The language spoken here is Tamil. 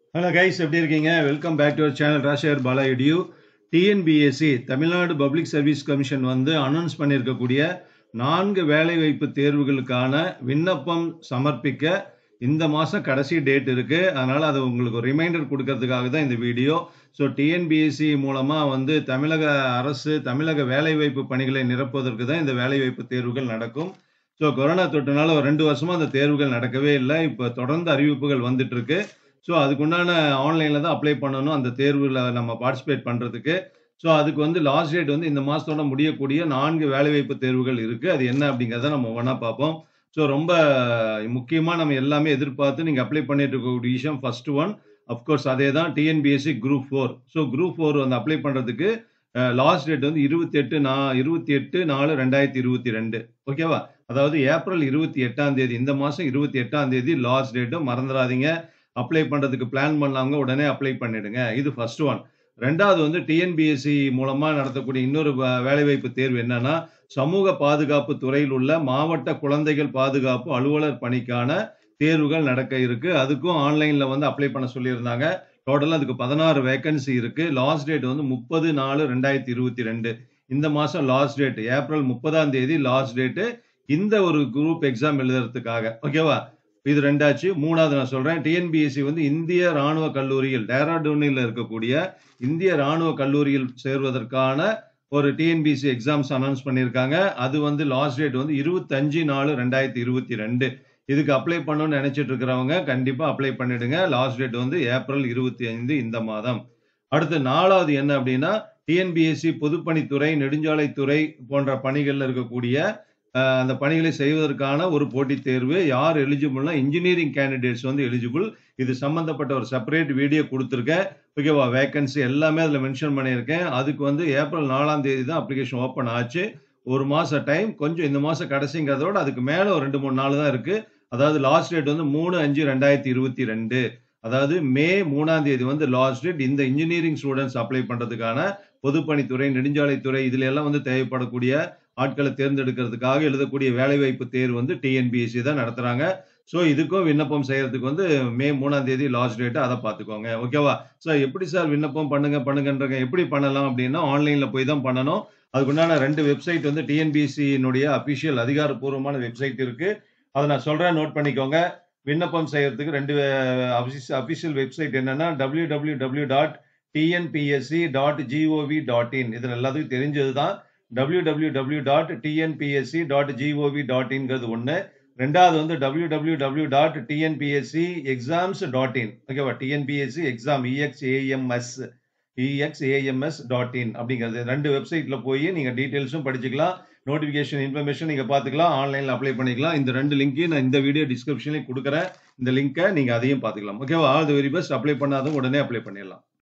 ஹலோ கைஸ் எப்படி இருக்கீங்க welcome back to our channel ராஷர் Bala edu TNPSC Tamil Nadu public service commission வந்து அனௌன்ஸ் பண்ணியிருக்கக்கூடிய நான்கு வேலைவாய்ப்பு தேர்வுகளுக்கான விண்ணப்பம் சமர்ப்பிக்க இந்த மாதம் கடைசி டேட் இருக்கு அதனால அது உங்களுக்கு ஒரு ரிமைண்டர் கொடுக்கறதுக்காக தான் இந்த வீடியோ ஸோ டிஎன்பிஎஸ்சி மூலமாக வந்து தமிழக அரசு தமிழக வேலைவாய்ப்பு பணிகளை நிரப்புவதற்கு தான் இந்த வேலைவாய்ப்பு தேர்வுகள் நடக்கும் ஸோ கொரோனா தொற்றுனால ஒரு ரெண்டு வருஷமா அந்த தேர்வுகள் நடக்கவே இல்லை இப்போ தொடர்ந்து அறிவிப்புகள் வந்துட்டு இருக்கு ஸோ அதுக்குண்டான ஆன்லைனில் தான் அப்ளை பண்ணணும் அந்த தேர்வில் நம்ம பார்ட்டிசிபேட் பண்ணுறதுக்கு ஸோ அதுக்கு வந்து லாஸ்ட் டேட் வந்து இந்த மாதத்தோட முடியக்கூடிய நான்கு வேலைவாய்ப்பு தேர்வுகள் இருக்குது அது என்ன அப்படிங்கிறத நம்ம ஒன்றா பார்ப்போம் ஸோ ரொம்ப முக்கியமாக நம்ம எல்லாமே எதிர்பார்த்து நீங்கள் அப்ளை பண்ணிட்டு இருக்கக்கூடிய விஷயம் ஃபர்ஸ்ட் ஒன் அஃப்கோர்ஸ் அதே தான் TNPSC group four so group four வந்து அப்ளை பண்ணுறதுக்கு லாஸ்ட் டேட் வந்து இருபத்தி எட்டு நா இருபத்தி எட்டு நாலு ரெண்டாயிரத்தி இருபத்தி ரெண்டு ஓகேவா அதாவது ஏப்ரல் இருபத்தி எட்டாம் தேதி இந்த மாதம் இருபத்தி எட்டாம் தேதி லாஸ்ட் டேட்டு மறந்துடாதீங்க அப்ளை பண்ணுறதுக்கு பிளான் பண்ணாங்க உடனே அப்ளை பண்ணிடுங்க இது ஃபர்ஸ்ட் ஒன் ரெண்டாவது வந்து டிஎன்பிஎஸ்சி மூலமாக நடத்தக்கூடிய இன்னொரு வ- வேலைவாய்ப்பு தேர்வு என்னன்னா சமூக பாதுகாப்பு துறையில் உள்ள மாவட்ட குழந்தைகள் பாதுகாப்பு அலுவலர் பணிக்கான தேர்வுகள் நடக்க இருக்கு அதுக்கும் ஆன்லைன்ல வந்து அப்ளை பண்ண சொல்லியிருந்தாங்க டோட்டலாக அதுக்கு பதினாறு வேகன்சி இருக்கு லாஸ்ட் டேட் வந்து முப்பது நாலு ரெண்டாயிரத்தி இருபத்தி ரெண்டு இந்த மாதம் லாஸ்ட் டேட் ஏப்ரல் முப்பதாம் தேதி லாஸ்ட் டேட்டு இந்த ஒரு குரூப் எக்ஸாம் எழுதுறதுக்காக ஓகேவா இது ரெண்டாச்சு மூணாவது நான் சொல்றேன் டிஎன்பிஎஸ்சி வந்து இந்திய ராணுவ கல்லூரியில் டேராடூனில் இருக்கக்கூடிய இந்திய ராணுவ கல்லூரியில் சேர்வதற்கான ஒரு டிஎன்பிஎஸ்சி எக்ஸாம்ஸ் அனௌன்ஸ் பண்ணியிருக்காங்க அது வந்து லாஸ்ட் டேட் வந்து இருபத்தஞ்சு நாலு ரெண்டாயிரத்தி இருபத்தி ரெண்டு இதுக்கு அப்ளை பண்ணணும்னு நினைச்சிட்டு இருக்கிறவங்க கண்டிப்பா அப்ளை பண்ணிடுங்க லாஸ்ட் டேட் வந்து ஏப்ரல் இருபத்தி ஐந்து இந்த மாதம் அடுத்து நாலாவது என்ன அப்படின்னா டிஎன்பிஎஸ்சி பொதுப்பணித்துறை நெடுஞ்சாலைத்துறை போன்ற பணிகள்ல இருக்கக்கூடிய அஹ், அந்த பணிகளை செய்வதற்கான ஒரு போட்டித் தேர்வு யார் எலிஜிபிள்னா இன்ஜினியரிங் கேண்டிடேட்ஸ் வந்து எலிஜிபிள் இது சம்பந்தப்பட்ட ஒரு செப்பரேட் வீடியோ கொடுத்துருக்கேன் ஓகேவா வேகன்சி எல்லாமே அதில் மென்ஷன் பண்ணியிருக்கேன் அதுக்கு வந்து ஏப்ரல் நாலாம் தேதி தான் அப்ளிகேஷன் ஓப்பன் ஆச்சு ஒரு மாசம் டைம் கொஞ்சம் இந்த மாசம் கடைசிங்கிறதோட அதுக்கு மேலே ஒரு ரெண்டு மூணு நாள் தான் இருக்கு அதாவது லாஸ்ட் டேட் வந்து மூணு அஞ்சு ரெண்டாயிரத்தி இருபத்தி ரெண்டு அதாவது மே மூணாம் தேதி வந்து லாஸ்ட் டேட் இந்த இன்ஜினியரிங் ஸ்டூடெண்ட்ஸ் அப்ளை பண்றதுக்கான பொதுப்பணித்துறை நெடுஞ்சாலைத்துறை இதுல எல்லாம் வந்து தேவைப்படக்கூடிய ஆட்களை தேர்ந்தெடுக்கிறதுக்காக எழுதக்கூடிய வேலைவாய்ப்பு தேர்வு வந்து டிஎன்பிஎஸ்சி தான் நடத்துறாங்க ஸோ இதுக்கும் விண்ணப்பம் செய்யறதுக்கு வந்து மே மூணாம் தேதி லாஸ்ட் டேட் அதை பார்த்துக்கோங்க ஓகேவா ஸோ எப்படி சார் விண்ணப்பம் பண்ணுங்க பண்ணுங்கன்றங்க எப்படி பண்ணலாம் அப்படின்னா ஆன்லைன்ல போய் தான் பண்ணணும் அதுக்குண்டான ரெண்டு வெப்சைட் வந்து டிஎன்பிஎஸ்சியினுடைய அபிஷியல் அதிகாரப்பூர்வமான வெப்சைட் இருக்கு அதை நான் சொல்றேன் நோட் பண்ணிக்கோங்க விண்ணப்பம் செய்யறதுக்கு ரெண்டு அபிஷியல் வெப்சைட் என்னன்னா W W W dot TNPSC dot G O V dot in இதில் எல்லாத்துக்கும் தெரிஞ்சது தான் W W W dot TNPSC dot G O V dot இன்ங்கிறது ஒன்று ரெண்டாவது வந்து W W W dot TNPSC exams dot in ஓகேவா TNPSC exam E X A M S E X A M S dot in அப்படிங்கிறது ரெண்டு வெப்சைட்ல போய் நீங்க டீடைல்ஸும் படிச்சுக்கலாம் நோட்டிஃபிகேஷன் இன்ஃபர்மேஷன் நீங்க பார்த்துக்கலாம் ஆன்லைன்ல அப்ளை பண்ணிக்கலாம் இந்த ரெண்டு லிங்க்கையும் நான் இந்த வீடியோ டிஸ்கிரிப்ஷன்லேயும் கொடுக்குறேன் இந்த லிங்கை நீங்க அதையும் பார்த்துக்கலாம் ஓகேவா all the very best apply பண்ணாதும் உடனே அப்ளை பண்ணிடலாம்